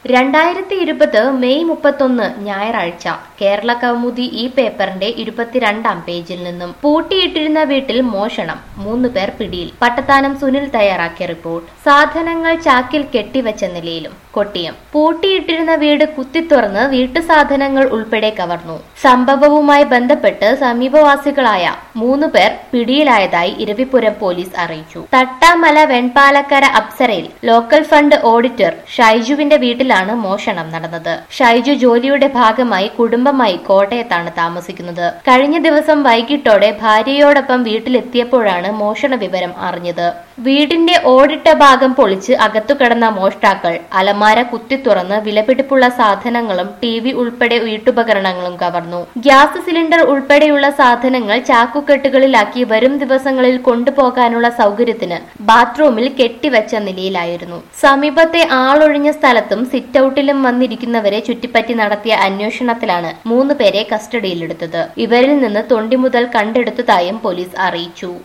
രണ്ടായിരത്തി ഇരുപത് മെയ് മുപ്പത്തൊന്ന് ഞായറാഴ്ച കേരള കൗമുദി ഈ പേപ്പറിന്റെ ഇരുപത്തിരണ്ടാം പേജിൽ നിന്നും പൂട്ടിയിട്ടിരുന്ന വീട്ടിൽ മോഷണം മൂന്ന് പേർ പിടിയിൽ പട്ടത്താനം സുനിൽ തയ്യാറാക്കിയ റിപ്പോർട്ട് സാധനങ്ങൾ ചാക്കിൽ കെട്ടിവെച്ച നിലയിലും കൊട്ടിയം പൂട്ടിയിട്ടിരുന്ന വീട് കുത്തിത്തുറന്ന് വീട്ടുസാധനങ്ങൾ ഉൾപ്പെടെ കവർന്നു സംഭവവുമായി ബന്ധപ്പെട്ട് സമീപവാസികളായ മൂന്ന് പേർ പിടിയിലായതായി ഇരവിപുരം പോലീസ് അറിയിച്ചു തട്ടാമല വെൺപാലക്കര അപ്സരയിൽ ലോക്കൽ ഫണ്ട് ഓഡിറ്റർ ഷൈജുവിന്റെ വീട്ടിലാണ് മോഷണം നടന്നത് ഷൈജു ജോലിയുടെ ഭാഗമായി കുടുംബമായി കോട്ടയത്താണ് താമസിക്കുന്നത് കഴിഞ്ഞ ദിവസം വൈകിട്ടോടെ ഭാര്യയോടൊപ്പം വീട്ടിലെത്തിയപ്പോഴാണ് മോഷണ വിവരം അറിഞ്ഞത് വീടിന്റെ ഓടിട്ട ഭാഗം പൊളിച്ച് അകത്തു കിടന്ന മോഷ്ടാക്കൾ അലമാര കുത്തിത്തുറന്ന് വിലപിടിപ്പുള്ള സാധനങ്ങളും ടി വി ഉൾപ്പെടെ വീട്ടുപകരണങ്ങളും കവർന്നു ഗ്യാസ് സിലിണ്ടർ ഉൾപ്പെടെയുള്ള സാധനങ്ങൾ ചാക്കുകെട്ടുകളിലാക്കി വരും ദിവസങ്ങളിൽ കൊണ്ടുപോകാനുള്ള സൗകര്യത്തിന് ബാത്റൂമിൽ കെട്ടിവെച്ച നിലയിലായിരുന്നു സമീപത്തെ ആളൊഴിഞ്ഞ സ്ഥലത്തും സിറ്റൌട്ടിലും വന്നിരിക്കുന്നവരെ ചുറ്റിപ്പറ്റി നടത്തിയ അന്വേഷണത്തിലാണ് മൂന്ന് പേരെ കസ്റ്റഡിയിലെടുത്തത് ഇവരിൽ നിന്ന് തൊണ്ടി മുതൽ കണ്ടെടുത്തതായും പോലീസ് അറിയിച്ചു